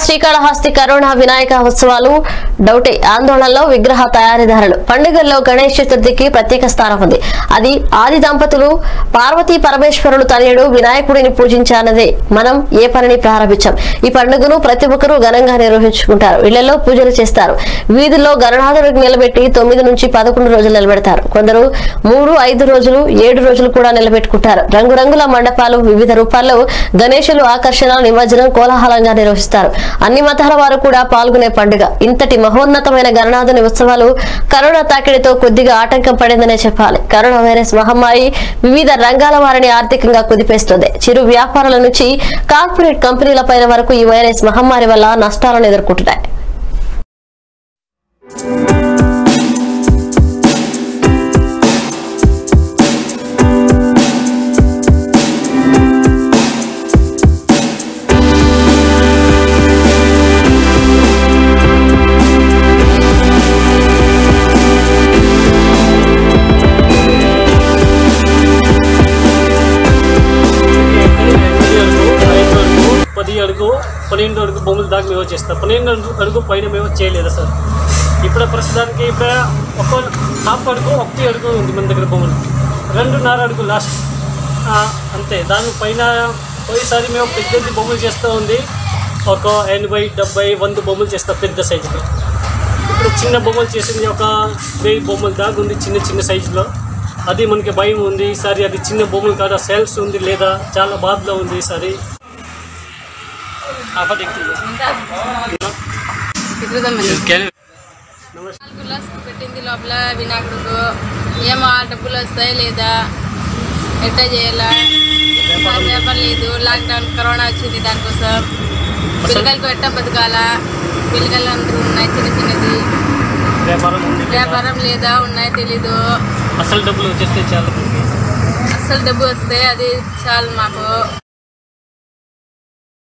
Srikalahasti corona Vinayaka ఉత్సవాలు డౌటే ఆందోళనలో విగ్రహ తయారీదారులు పండుగల్లో గణేష్ చతుర్థికి ప్రత్యేక స్థానం ఉంది అది ఆది దంపతులు పార్వతీ పరమేశ్వరులు తనయుడు వినాయకుడిని పూజించానదే మనం ఏ పనిని ప్రారంభించాం ఈ పండుగను ప్రతి ఒక్కరూ ఘనంగా నిర్వహించుకుంటారు ఇళ్లలో పూజలు చేస్తారు వీధుల్లో గణనాథుడికి నిలబెట్టి తొమ్మిది నుంచి పదకొండు రోజులు నిలబెడతారు కొందరు మూడు ఐదు రోజులు ఏడు రోజులు కూడా నిలబెట్టుకుంటారు రంగురంగుల మండపాలు వివిధ రూపాల్లో గణేశులు ఆకర్షణ నిమజ్జనం కోలాహలంగా నిర్వహిస్తారు అన్ని మతాల వారు కూడా పాల్గొనే పండుగ ఇంతటి మహోన్నతమైన గణనాథుని ఉత్సవాలు కరోనా తాకిడితో కొద్దిగా ఆటంకం పడిందనే చెప్పాలి కరోనా వైరస్ మహమ్మారి వివిధ రంగాల వారిని ఆర్థికంగా కుదిపేస్తుంది చిరు వ్యాపారాల నుంచి కార్పొరేట్ కంపెనీల పైన వరకు ఈ వైరస్ మహమ్మారి వల్ల నష్టాలను ఎదుర్కొంటున్నాయి ఎనిమిది అడుగు ఐదు అడుగు పది అడుగు పన్నెండు అడుగు బొమ్మలు దాకా మేము చేస్తాం పన్నెండు అడుగు అడుగు పైన మేము చేయలేదు సార్ ఇప్పుడు ప్రస్తుతానికి ఇప్పుడు ఒక హాఫ్ అడుగు ఒకటి అడుగు ఉంది మన దగ్గర బొమ్మలు రెండున్నర అడుగు లాస్ట్ ఆ, అంతే దాని పైన పోయిసారి మేము పెద్దది బొమ్మలు చేస్తూ ఉంది ఒక ఎనభై డెబ్బై వంద బొమ్మలు చేస్తాం పెద్ద సైజులో ఇప్పుడు చిన్న బొమ్మలు చేసింది ఒక వెయ్యి బొమ్మలు దాకా ఉంది చిన్న చిన్న సైజులో అది మనకి భయం ఉంది ఈసారి అది చిన్న బొమ్మలు కాదా సేల్స్ ఉంది లేదా చాలా బాధలో ఉంది ఈసారి నమస్తే నాలుగు పెట్టింది లోపల వినాయకుడు ఏమో ఆ డబ్బులు వస్తాయి లేదా ఎట్టా చేయాలా నాకు వ్యాపారం లేదు లాక్డౌన్ కరోనా వచ్చింది దానికోసం పిల్లకాయలకు ఎట్టా బతకాలా పిల్లకాయలు అందరూ ఉన్నాయి చిన్న చిన్నది వ్యాపారం ఉంది లేదా? వ్యాపారం లేదా ఉన్నాయి తెలీదు అసలు డబ్బులు వచ్చేస్తే చాలా అస్సలు డబ్బు వస్తే అది చాలు మాకు